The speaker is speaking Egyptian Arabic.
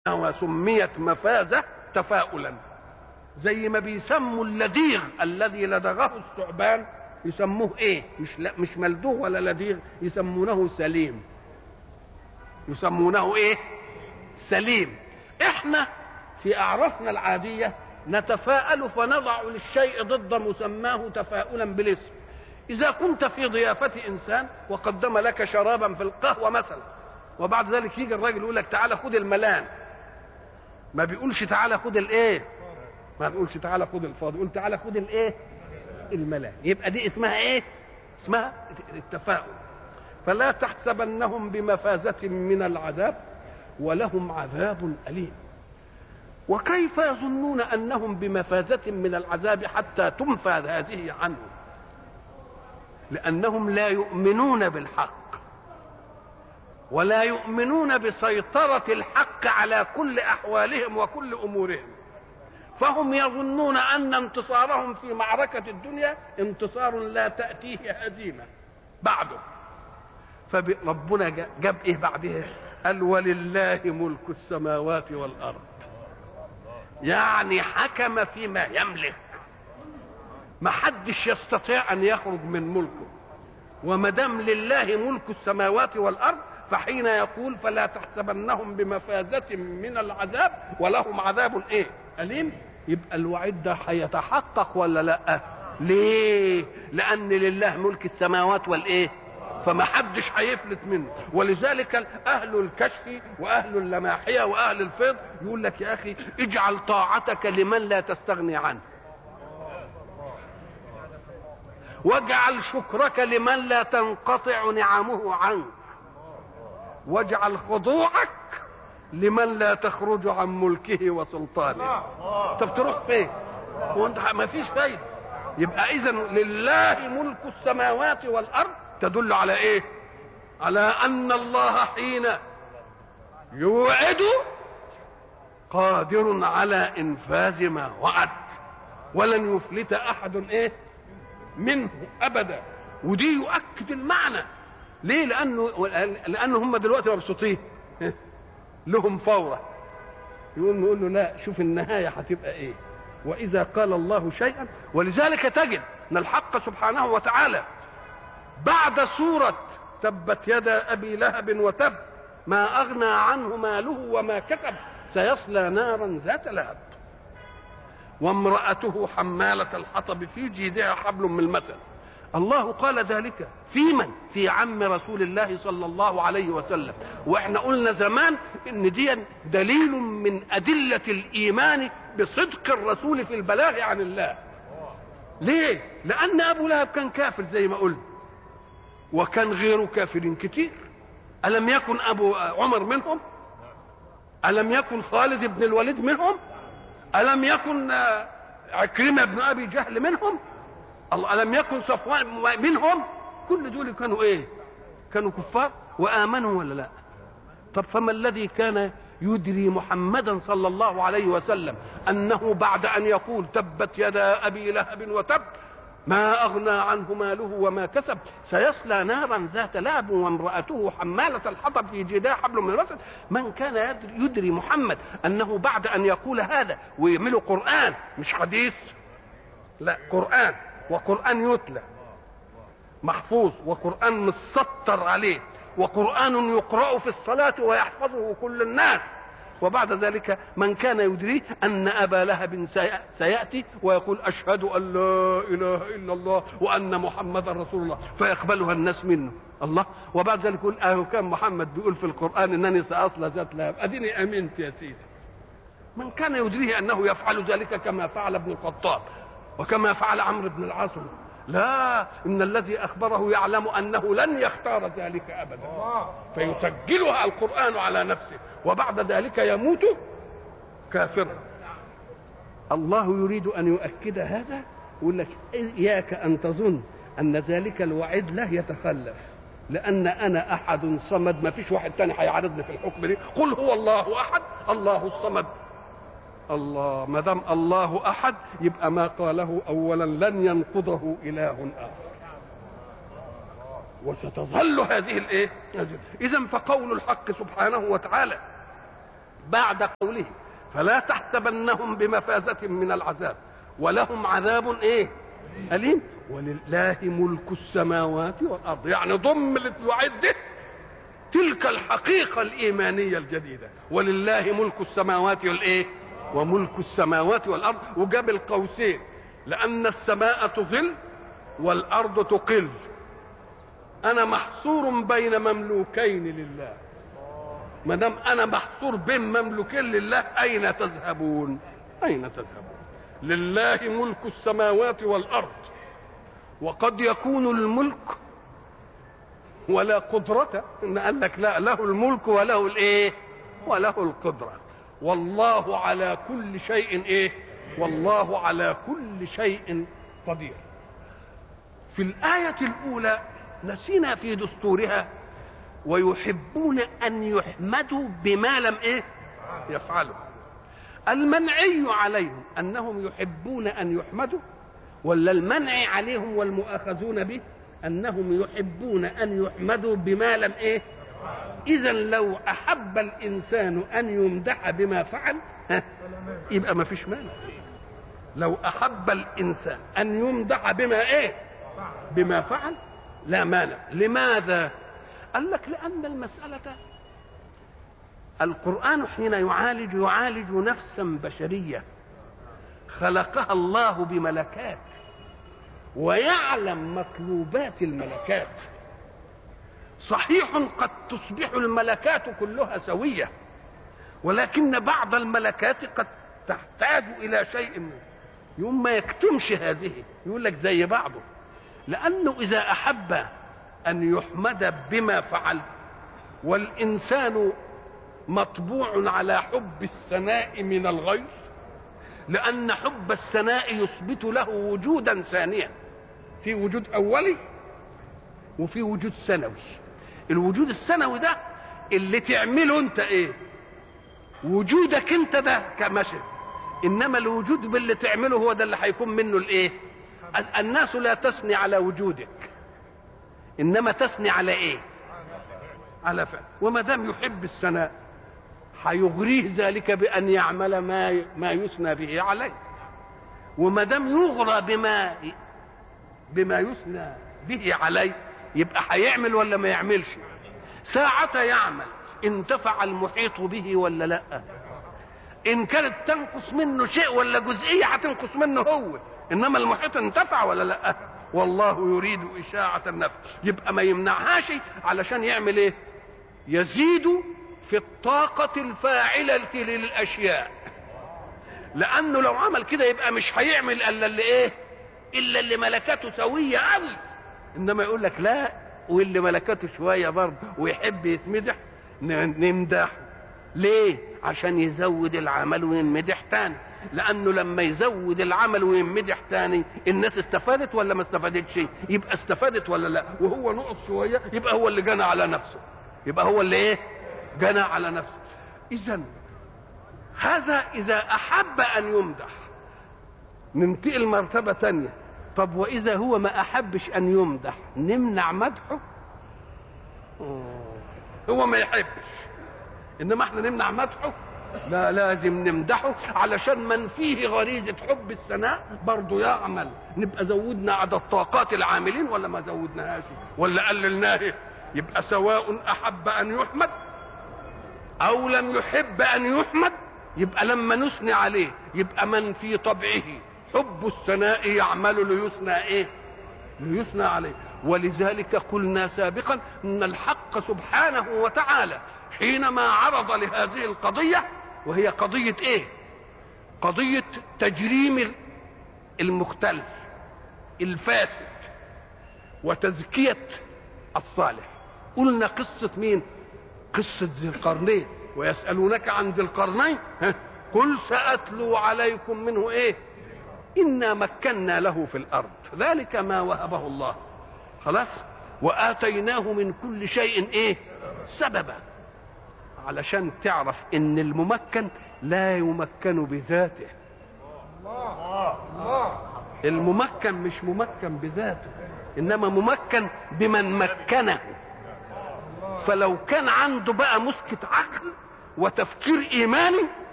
وسميت مفازة تفاؤلا زي ما بيسموا اللديغ الذي لدغه الثعبان يسموه ايه مش لا مش ملدوغ ولا لديغ يسمونه سليم يسمونه ايه سليم احنا في اعرافنا العاديه نتفاءل فنضع للشيء ضد مسماه تفاؤلا بالاسم اذا كنت في ضيافه انسان وقدم لك شرابا في القهوه مثلا وبعد ذلك يجي الراجل يقول لك تعالى خد الملان ما بيقولش تعالى خد الايه ما بيقولش تعالى خد الفاضي يقول تعالى خد الايه الملان يبقى دي اسمها ايه اسمها التفاؤل فلا تحسبنهم بمفازة من العذاب ولهم عذاب أليم وكيف يظنون أنهم بمفازة من العذاب حتى تنفى هذه عنهم لأنهم لا يؤمنون بالحق ولا يؤمنون بسيطرة الحق على كل أحوالهم وكل أمورهم فهم يظنون أن انتصارهم في معركة الدنيا انتصار لا تأتيه هزيمة بعده فربنا جاب ايه بعدها قال ولله ملك السماوات والارض يعني حكم فيما يملك ما حدش يستطيع ان يخرج من ملكه وما دام لله ملك السماوات والارض فحين يقول فلا تحسبنهم بمفازة من العذاب ولهم عذاب ايه أليم يبقى الوعيد ده هيتحقق ولا لا ليه لأن لله ملك السماوات والإيه فما حدش هيفلت منه ولذلك اهل الكشف واهل اللماحيه واهل الفيض يقول لك يا اخي اجعل طاعتك لمن لا تستغني عنه واجعل شكرك لمن لا تنقطع نعمه عنك واجعل خضوعك لمن لا تخرج عن ملكه وسلطانه طب تروح فين وانت ما فيش فايده يبقى اذا لله ملك السماوات والارض تدل على ايه على ان الله حين يوعد قادر على انفاذ ما وعد ولن يفلت احد ايه منه ابدا ودي يؤكد المعنى ليه لانه لانه هم دلوقتي مبسوطين لهم فوره يقول نقول له لا شوف النهايه هتبقى ايه واذا قال الله شيئا ولذلك تجد ان الحق سبحانه وتعالى بعد سورة تبت يدا أبي لهب وتب ما أغنى عنه ماله وما كسب سيصلى نارا ذات لهب وامرأته حمالة الحطب في جيدها حبل من المثل الله قال ذلك في من في عم رسول الله صلى الله عليه وسلم واحنا قلنا زمان ان دي دليل من أدلة الإيمان بصدق الرسول في البلاغ عن الله ليه لأن أبو لهب كان كافر زي ما قلنا وكان غيره كافر كتير ألم يكن أبو عمر منهم ألم يكن خالد بن الوليد منهم ألم يكن عكرمة بن أبي جهل منهم ألم يكن صفوان منهم كل دول كانوا إيه كانوا كفار وآمنوا ولا لا طب فما الذي كان يدري محمدا صلى الله عليه وسلم أنه بعد أن يقول تبت يدا أبي لهب وتب ما أغنى عنه ماله وما كسب سيصلى نارا ذات لهب وامرأته حمالة الحطب في جداه حبل من الوسط من كان يدري محمد أنه بعد أن يقول هذا ويعملوا قرآن مش حديث لا قرآن وقرآن يتلى محفوظ وقرآن مسطر عليه وقرآن يقرأ في الصلاة ويحفظه كل الناس وبعد ذلك من كان يدري أن أبا لهب سيأتي ويقول أشهد أن لا إله إلا الله وأن محمدا رسول الله فيقبلها الناس منه الله وبعد ذلك يقول أهو كان محمد بيقول في القرآن أنني سأصل ذات لهب أديني أمنت يا سيدي من كان يدريه أنه يفعل ذلك كما فعل ابن الخطاب وكما فعل عمرو بن العاص لا ان الذي اخبره يعلم انه لن يختار ذلك ابدا فيسجلها القران على نفسه وبعد ذلك يموت كافرا الله يريد ان يؤكد هذا يقول لك اياك ان تظن ان ذلك الوعيد له يتخلف لان انا احد صمد ما فيش واحد تاني هيعارضني في الحكم دي قل هو الله احد الله الصمد الله ما دام الله احد يبقى ما قاله اولا لن ينقضه اله اخر وستظل هذه الايه اذا فقول الحق سبحانه وتعالى بعد قوله فلا تحسبنهم بمفازة من العذاب ولهم عذاب ايه أليم ولله ملك السماوات والأرض يعني ضم الوعيد ده تلك الحقيقة الإيمانية الجديدة ولله ملك السماوات والإيه وملك السماوات والأرض وجاب القوسين لأن السماء تظل والأرض تقل أنا محصور بين مملوكين لله ما دام أنا محصور بين مملوكين لله أين تذهبون؟ أين تذهبون؟ لله ملك السماوات والأرض وقد يكون الملك ولا قدرة إن قال لك لا له الملك وله الإيه؟ وله القدرة والله على كل شيء إيه؟ والله على كل شيء قدير في الآية الأولى نسينا في دستورها ويحبون أن يحمدوا بما لم إيه؟ يفعلوا المنعي عليهم أنهم يحبون أن يحمدوا ولا المنع عليهم والمؤاخذون به انهم يحبون ان يحمدوا بما لم ايه اذا لو احب الانسان ان يمدح بما فعل ها يبقى ما فيش مانع لو احب الانسان ان يمدح بما ايه بما فعل لا مانع لماذا قال لك لان المساله القران حين يعالج يعالج نفسا بشريه خلقها الله بملكات ويعلم مطلوبات الملكات صحيح قد تصبح الملكات كلها سويه ولكن بعض الملكات قد تحتاج الى شيء منه يوم ما يكتمش هذه يقول لك زي بعضه لانه اذا احب ان يحمد بما فعل والانسان مطبوع على حب الثناء من الغير لأن حب الثناء يثبت له وجودا ثانيا في وجود أولي وفي وجود ثانوي الوجود الثانوي ده اللي تعمله انت ايه وجودك انت ده كمشي انما الوجود باللي تعمله هو ده اللي هيكون منه الايه الناس لا تثني على وجودك انما تثني على ايه على فعل وما دام يحب الثناء هيغريه ذلك بان يعمل ما ما يثنى به عليه وما دام يغرى بما بما يثنى به عليه يبقى هيعمل ولا ما يعملش ساعة يعمل انتفع المحيط به ولا لا ان كانت تنقص منه شيء ولا جزئية هتنقص منه هو انما المحيط انتفع ولا لا والله يريد إشاعة النفس يبقى ما يمنعهاش علشان يعمل ايه يزيد في الطاقة الفاعلة للأشياء لأنه لو عمل كده يبقى مش هيعمل إلا اللي إيه؟ إلا اللي ملكاته سوية أوي إنما يقول لك لا واللي ملكاته شوية برضه ويحب يتمدح نمدحه ليه؟ عشان يزود العمل وينمدح تاني لأنه لما يزود العمل وينمدح تاني الناس استفادت ولا ما استفادتش؟ يبقى استفادت ولا لا؟ وهو نقص شوية يبقى هو اللي جنى على نفسه يبقى هو اللي إيه؟ جنى على نفسه اذا هذا اذا احب ان يمدح ننتقل مرتبه ثانيه طب واذا هو ما احبش ان يمدح نمنع مدحه هو ما يحبش انما احنا نمنع مدحه لا لازم نمدحه علشان من فيه غريزة حب الثناء برضه يعمل نبقى زودنا عدد طاقات العاملين ولا ما زودناهاش ولا قللناه يبقى سواء أحب أن يحمد او لم يحب ان يحمد يبقى لما نثني عليه يبقى من في طبعه حب الثناء يعمل ليثنى ايه ليثنى عليه ولذلك قلنا سابقا ان الحق سبحانه وتعالى حينما عرض لهذه القضية وهي قضية ايه قضية تجريم المختلف الفاسد وتزكية الصالح قلنا قصة مين قصة ذي القرنين ويسألونك عن ذي القرنين قل سأتلو عليكم منه ايه إنا مكنا له في الأرض ذلك ما وهبه الله خلاص وآتيناه من كل شيء ايه سببا علشان تعرف ان الممكن لا يمكن بذاته الممكن مش ممكن بذاته انما ممكن بمن مكنه فلو كان عنده بقى مسكة عقل وتفكير ايماني